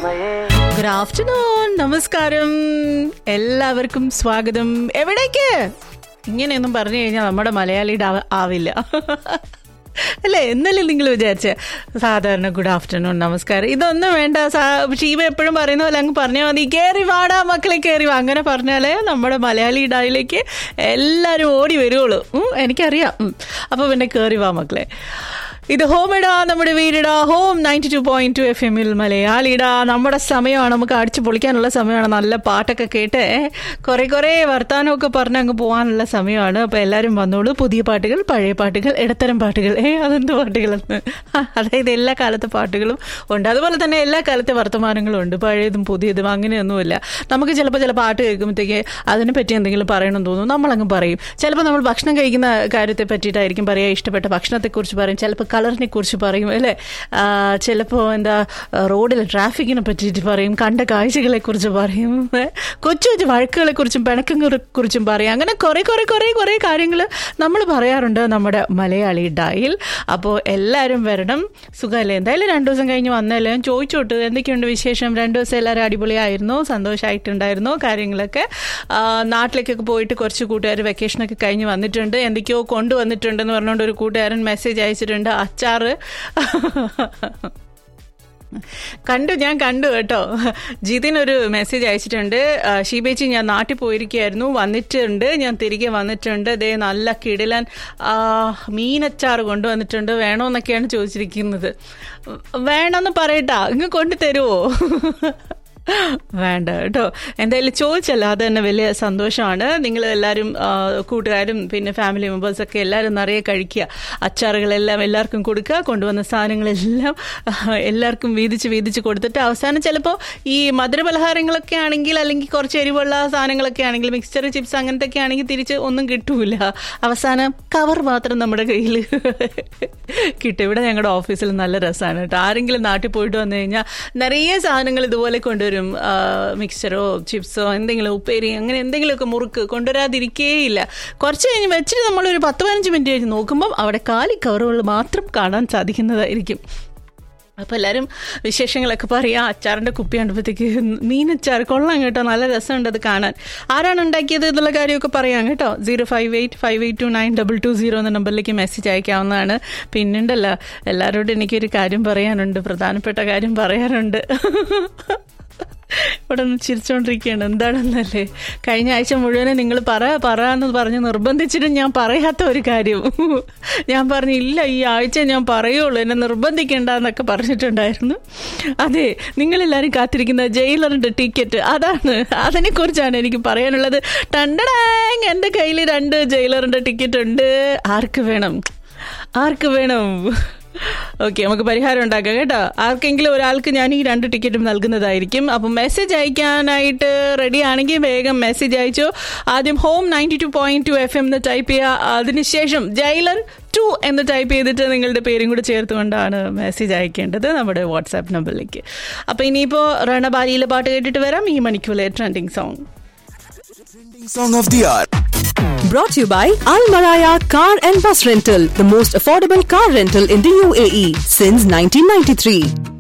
Good afternoon നമസ്കാരം എല്ലാവർക്കും സ്വാഗതം എവിടേക്ക് ഇങ്ങനെയൊന്നും പറഞ്ഞു കഴിഞ്ഞാൽ നമ്മുടെ മലയാളിയുടെ ആവ- ആവില്ല അല്ലേ എന്നല്ലേ നിങ്ങൾ വിചാരിച്ച സാധാരണ ഗുഡ് ആഫ്റ്റർനൂൺ നമസ്കാരം ഇതൊന്നും വേണ്ട സാ- ഷീബ എപ്പോഴും പറയുന്ന പോലെ അങ്ങ് പറഞ്ഞാൽ മതി കയറി വാടാ മക്കളെ കയറി വാ അങ്ങനെ പറഞ്ഞാലേ നമ്മുടെ മലയാളി ഇടായിലേക്ക് എല്ലാവരും ഓടി വരുവുള്ളൂ ഉം, എനിക്കറിയാം ഉം. അപ്പോൾ പിന്നെ കയറി വാ മക്കളെ ഇത് ഹോം ഇടാ നമ്മുടെ വീടിടാ home ninety two point two F എമ്മിൽ മലയാളിടാ നമ്മുടെ സമയമാണ് നമുക്ക് അടിച്ചു പൊളിക്കാനുള്ള സമയമാണ് നല്ല പാട്ടൊക്കെ കേട്ട് കുറെ കുറെ വർത്താനമൊക്കെ പറഞ്ഞ് അങ്ങ് പോകാനുള്ള സമയമാണ് അപ്പോൾ എല്ലാവരും വന്നോളൂ പുതിയ പാട്ടുകൾ പഴയ പാട്ടുകൾ ഇടത്തരം പാട്ടുകൾ ഏ അതെന്ത് പാട്ടുകളെന്ന് അതായത് എല്ലാ കാലത്തെ പാട്ടുകളും ഉണ്ട് അതുപോലെ തന്നെ എല്ലാ കാലത്തെ വർത്തമാനങ്ങളും ഉണ്ട് പഴയതും പുതിയതും അങ്ങനെയൊന്നുമില്ല നമുക്ക് ചിലപ്പോൾ ചില പാട്ട് കേൾക്കുമ്പോഴത്തേക്ക് അതിനെ പറ്റി എന്തെങ്കിലും പറയണമെന്ന് തോന്നും നമ്മളങ്ങ് പറയും ചിലപ്പോൾ നമ്മൾ ഭക്ഷണം കഴിക്കുന്ന കാര്യത്തെ പറ്റിയിട്ടായിരിക്കും പറയുക ഇഷ്ടപ്പെട്ട ഭക്ഷണത്തെക്കുറിച്ച് പറയും ചിലപ്പോൾ കളറിനെ കുറിച്ച് പറയും അല്ലേ ആ, ചിലപ്പോൾ എന്താ റോഡിൽ ട്രാഫിക്കിനെ പറ്റിയിട്ട് പറയും കണ്ട കാഴ്ചകളെ കുറിച്ച് പറയും ഏ, കൊച്ചു കൊച്ചു വഴക്കുകളെ കുറിച്ചും പിണക്കങ്ങളെ കുറിച്ചും പറയും അങ്ങനെ കുറേ കുറേ കുറേ കുറേ കാര്യങ്ങൾ നമ്മൾ പറയാറുണ്ട് നമ്മുടെ മലയാളി ഡായിൽ അപ്പോൾ എല്ലാവരും വരണം സുഖമല്ലേ എന്തായാലും രണ്ടു ദിവസം കഴിഞ്ഞ് വന്നല്ലേ ഞാൻ ചോദിച്ചോട്ട് എന്തൊക്കെയുണ്ട് വിശേഷം രണ്ടു ദിവസം എല്ലാവരും അടിപൊളിയായിരുന്നു സന്തോഷമായിട്ടുണ്ടായിരുന്നു കാര്യങ്ങളൊക്കെ ആ, നാട്ടിലേക്കൊക്കെ പോയിട്ട് കുറച്ച് കൂട്ടുകാർ വെക്കേഷനൊക്കെ കഴിഞ്ഞ് വന്നിട്ടുണ്ട് എന്തൊക്കെയോ കൊണ്ടുവന്നിട്ടുണ്ടെന്ന് പറഞ്ഞുകൊണ്ട് ഒരു കൂട്ടുകാരൻ മെസ്സേജ് അയച്ചിട്ടുണ്ട് അച്ചാറ് കണ്ടു ഞാൻ കണ്ടു കേട്ടോ ജിതിൻ ഒരു മെസ്സേജ് അയച്ചിട്ടുണ്ട് ആ, ഷീബേച്ചി ഞാൻ നാട്ടിൽ പോയിരിക്കുകയായിരുന്നു വന്നിട്ടുണ്ട് ഞാൻ തിരികെ വന്നിട്ടുണ്ട് ദേ നല്ല കിടിലൻ ആ, മീനച്ചാറ് കൊണ്ടുവന്നിട്ടുണ്ട് വേണോന്നൊക്കെയാണ് ചോദിച്ചിരിക്കുന്നത് വേണമെന്ന് പറയട്ടാ ഇങ്ങ് കൊണ്ടു തരുമോ വേണ്ട കേട്ടോ എന്തായാലും ചോദിച്ചല്ല അത് തന്നെ വലിയ സന്തോഷമാണ് നിങ്ങൾ എല്ലാവരും ആ, കൂട്ടുകാരും പിന്നെ ഫാമിലി മെമ്പേഴ്സൊക്കെ എല്ലാവരും നിറയെ കഴിക്കുക അച്ചാറുകളെല്ലാം എല്ലാവർക്കും കൊടുക്കുക കൊണ്ടുവന്ന സാധനങ്ങളെല്ലാം ആ, എല്ലാവർക്കും വീതിച്ച് വീതിച്ച് കൊടുത്തിട്ട് അവസാനം ചിലപ്പോൾ ഈ മധുരപലഹാരങ്ങളൊക്കെ ആണെങ്കിൽ അല്ലെങ്കിൽ കുറച്ച് എരിവുള്ള സാധനങ്ങളൊക്കെ ആണെങ്കിൽ മിക്സ്ചർ ചിപ്സ് അങ്ങനത്തെ ഒക്കെ ആണെങ്കിൽ തിരിച്ച് ഒന്നും കിട്ടൂല അവസാനം കവർ മാത്രം നമ്മുടെ കയ്യിൽ കിട്ടും ഇവിടെ ഞങ്ങളുടെ ഓഫീസിൽ നല്ല രസമാണ് കേട്ടോ ആരെങ്കിലും നാട്ടിൽ പോയിട്ട് വന്നു കഴിഞ്ഞാൽ നിറയെ സാധനങ്ങൾ ഇതുപോലെ കൊണ്ടുവരും ആ, മിക്സ്ചറോ ചിപ്സോ എന്തെങ്കിലും ഉപ്പേരി അങ്ങനെ എന്തെങ്കിലുമൊക്കെ മുറുക്ക് കൊണ്ടുവരാതിരിക്കേയില്ല കുറച്ച് കഴിഞ്ഞ് വെച്ചിട്ട് നമ്മളൊരു പത്ത് പതിനഞ്ച് മിനിറ്റ് കഴിഞ്ഞ് നോക്കുമ്പം അവിടെ കാലി കവറുകൾ മാത്രം കാണാൻ സാധിക്കുന്നതായിരിക്കും അപ്പോൾ എല്ലാവരും വിശേഷങ്ങളൊക്കെ പറയാം അച്ചാറിൻ്റെ കുപ്പി കണ്ടപ്പോഴത്തേക്ക് മീനച്ചാർ കൊള്ളാം കേട്ടോ നല്ല രസമുണ്ട് അത് കാണാൻ ആരാണ് ഉണ്ടാക്കിയത് എന്നുള്ള കാര്യമൊക്കെ പറയാം കേട്ടോ zero five eight five eight two nine double two zero എന്ന നമ്പറിലേക്ക് മെസ്സേജ് അയക്കാവുന്നതാണ് പിന്നുണ്ടല്ലോ എല്ലാവരോടും എനിക്കൊരു കാര്യം പറയാനുണ്ട് പ്രധാനപ്പെട്ട കാര്യം പറയാനുണ്ട് ഇവിടെ നിന്ന് ചിരിച്ചുകൊണ്ടിരിക്കുകയാണ് എന്താണെന്നല്ലേ കഴിഞ്ഞ ആഴ്ച മുഴുവനും നിങ്ങൾ പറ പറ എന്ന് പറഞ്ഞ് നിർബന്ധിച്ചിട്ടും ഞാൻ പറയാത്ത ഒരു കാര്യം ഞാൻ പറഞ്ഞു ഇല്ല ഈ ആഴ്ച ഞാൻ പറയുള്ളൂ എന്നെ നിർബന്ധിക്കേണ്ട എന്നൊക്കെ പറഞ്ഞിട്ടുണ്ടായിരുന്നു അതെ നിങ്ങളെല്ലാവരും കാത്തിരിക്കുന്ന ജയിലറിൻ്റെ ടിക്കറ്റ് അതാണ് അതിനെക്കുറിച്ചാണ് എനിക്ക് പറയാനുള്ളത് ടണ്ടടാങ് എൻ്റെ കയ്യിൽ രണ്ട് ജയിലറിൻ്റെ ടിക്കറ്റ് ഉണ്ട് ആർക്ക് വേണം ആർക്ക് വേണം ഓക്കെ നമുക്ക് പരിഹാരം ഉണ്ടാക്കാം കേട്ടോ ആർക്കെങ്കിലും ഒരാൾക്ക് ഞാൻ ഈ രണ്ട് ടിക്കറ്റും നൽകുന്നതായിരിക്കും അപ്പം മെസ്സേജ് അയക്കാനായിട്ട് റെഡി ആണെങ്കിൽ വേഗം മെസ്സേജ് അയച്ചോ ആദ്യം home ninety two point two F M എന്ന് ടൈപ്പ് ചെയ്യുക അതിനുശേഷം ജയിലർ ടു എന്ന് ടൈപ്പ് ചെയ്തിട്ട് നിങ്ങളുടെ പേരും കൂടി ചേർത്തുകൊണ്ടാണ് മെസ്സേജ് അയക്കേണ്ടത് നമ്മുടെ വാട്സാപ്പ് നമ്പറിലേക്ക് അപ്പം ഇനിയിപ്പോൾ രണബാലിയിലെ പാട്ട് കേട്ടിട്ട് വരാം ഈ മണിക്കൂറിലെ trending song Song of the hour. Brought to you by Al Maraya Car and Bus Rental, the most affordable car rental in the UAE since 1993.